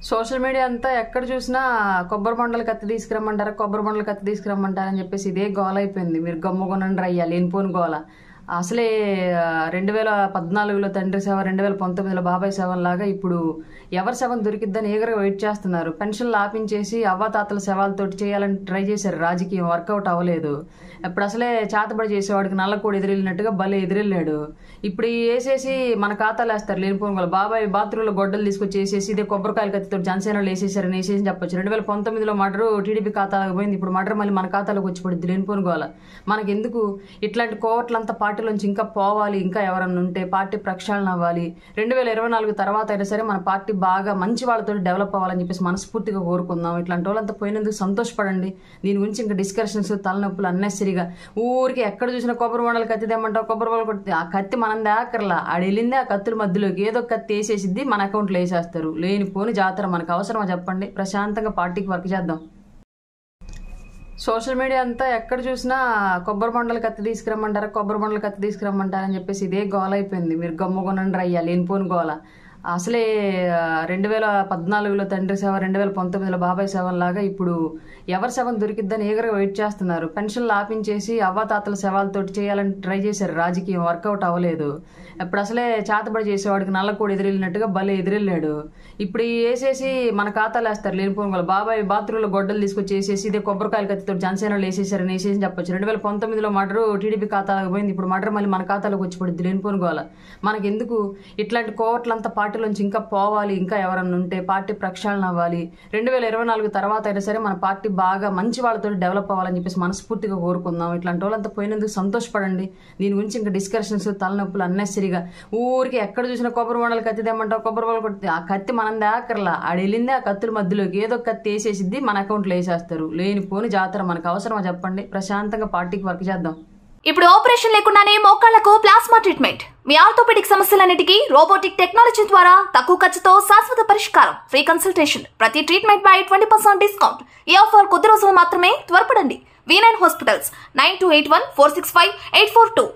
social media అంతా ఎక్కడ చూసినా కొబ్బరి బొండలు కత్తి తీసుకురమ్మంటారా కొబ్బరి బొండలు కత్తి తీసుకురమ్మంటారని చెప్పేసి ఇదే గోల అయిపోయింది మీరు గమ్ముకొనండి అయ్యా లేనిపోని గోల అసలే ఆ, రెండు వేల పద్నాలుగులో తండ్రి సేవ రెండు వేల పంతొమ్మిదిలో బాబాయ్ సేవ లాగా ఇప్పుడు ఎవరి శవం దొరికిద్దని ఈగరగా వెయిట్ చేస్తున్నారు పెన్షన్లు ఆపించేసి అవ్వాతాతల శవాలతోటి చేయాలని ట్రై చేశారు రాజకీయం వర్కౌట్ అవ్వలేదు ఇప్పుడు అసలే చేతబడి చేసేవాడికి నల్లకోడి ఎదిరెళ్ళినట్టుగా భలే ఎదిరెళ్ళాడు ఇప్పుడు ఈ వేసేసి మన ఖాతాలు వేస్తారు లేనిపోని వాళ్ళు బాబాయ్ బాత్రూంలో గొడ్డలు తీసుకొచ్చి వేసేసి ఇదే కొబ్బరికాయల కత్తితో జనసేనలో వేసేసారని వేసేసి చెప్పొచ్చు రెండు వేల పంతొమ్మిదిలో మర్డర్ టీడీపీ ఖాతాలకు పోయింది ఇప్పుడు మర్డర్ మళ్ళీ మన ఖాతాలోకి వచ్చి పడుద్ది లేనిపోని గోల మనకి ఎందుకు ఇట్లాంటి కోవట్లంతా పార్టీలోంచి ఇంకా పోవాలి ఇంకా ఎవరన్నా ఉంటే పార్టీ ప్రక్షాళన అవ్వాలి రెండు వేల ఇరవై నాలుగు తర్వాత అయినా సరే మన పార్టీ బాగా మంచి వాళ్ళతో డెవలప్ అవ్వాలని చెప్పేసి మనస్ఫూర్తిగా కోరుకుందాం ఇట్లాంటి వాళ్ళంతా పోయినందుకు సంతోషపడండి దీని గురించి ఇంకా డిస్కషన్స్ తలనొప్పులు అన్నెసరిగా ఊరికి ఎక్కడ చూసినా కొబ్బరి బొండలు కత్తి తెమ్మంటావు కొబ్బరి బొండలు కొట్టి ఆ కత్తి మనం దాకర్లా ఆడ వెళ్ళింది ఆ కత్తుల మధ్యలోకి ఏదో ఒక కత్తి వేసేసిద్ది మన అకౌంట్లో వేసేస్తారు లేనిపోని జాతర మనకు అవసరమా చెప్పండి ప్రశాంతంగా పార్టీకి వర్క్ చేద్దాం సోషల్ మీడియా అంతా ఎక్కడ చూసినా కొబ్బరి బొండలు కత్తి తీసుకురమ్మంటారా కొబ్బరి బొండలు కత్తి తీసుకురమ్మంటారని చెప్పేసి ఇదే గోల అయిపోయింది మీరు గమ్ముకొనండి అయ్యా లేనిపోని గోల అసలే ఆ, రెండు వేల పద్నాలుగులో తండ్రి సేవ రెండు వేల పంతొమ్మిదిలో బాబాయ్ సేవ లాగా ఇప్పుడు ఎవరి శవం దొరికిద్దని ఈగరగా వెయిట్ చేస్తున్నారు పెన్షన్లు ఆపించేసి అవ్వాతాతల శవాలతోటి చేయాలని ట్రై చేశారు రాజకీయం వర్కౌట్ అవ్వలేదు ఇప్పుడు అసలే చేతబడి చేసేవాడికి నల్లకోడి ఎదిరెళ్ళినట్టుగా భలే ఎదిరెళ్ళాడు ఇప్పుడు ఈ వేసేసి మన ఖాతాలు వేస్తారు లేనిపోని వాళ్ళు బాబాయ్ బాత్రూంలో గొడ్డలు తీసుకొచ్చి వేసేసి ఇదే కొబ్బరికాయల కత్తితో జనసేనలో వేసేసారని వేసేసి చెప్పొచ్చు రెండు వేల పంతొమ్మిదిలో మర్డర్ టీడీపీ ఖాతాలకు పోయింది ఇప్పుడు మర్డర్ మళ్ళీ మన ఖాతాలోకి వచ్చి పడుద్ది లేనిపోని గోల మనకి ఎందుకు ఇట్లాంటి కోవట్లంతా పార్టీలోంచి ఇంకా పోవాలి ఇంకా ఎవరన్నా ఉంటే పార్టీ ప్రక్షాళన అవ్వాలి రెండు వేల ఇరవై నాలుగు తర్వాత అయినా సరే మన పార్టీ బాగా మంచి వాళ్ళతో డెవలప్ అవ్వాలని చెప్పేసి మనస్ఫూర్తిగా కోరుకుందాం ఇట్లాంటి వాళ్ళంతా పోయినందుకు సంతోషపడండి దీని గురించి ఇంకా డిస్కషన్స్ తలనొప్పులు అన్నెసరిగా ఊరికి ఎక్కడ చూసినా కొబ్బరి బొండలు కత్తి తెమ్మంటావు కొబ్బరి బొండలు కొట్టి ఆ కత్తి మనం దాకర్లా ఆడ వెళ్ళింది ఆ కత్తుల మధ్యలోకి ఏదో ఒక కత్తి వేసేసిద్ది మన అకౌంట్లో వేసేస్తారు లేనిపోని జాతర మనకు అవసరమా చెప్పండి ప్రశాంతంగా పార్టీకి వర్క్ చేద్దాం ఇప్పుడు ఆపరేషన్ లేకుండానే మోకాళ్లకు ప్లాస్మా ట్రీట్మెంట్ మీ ఆర్థోపెడిక్ సమస్యలన్నిటికీ రోబోటిక్ టెక్నాలజీ ద్వారా తక్కువ ఖర్చుతో శాశ్వత పరిష్కారం ఫ్రీ కన్సల్టేషన్ ప్రతి ట్రీట్మెంట్ పై ట్వంటీ పర్సెంట్ డిస్కౌంట్ ఈ ఆఫర్ కొద్ది రోజులు మాత్రమే త్వరపడండి V nine hospitals nine two eight one four six five eight four two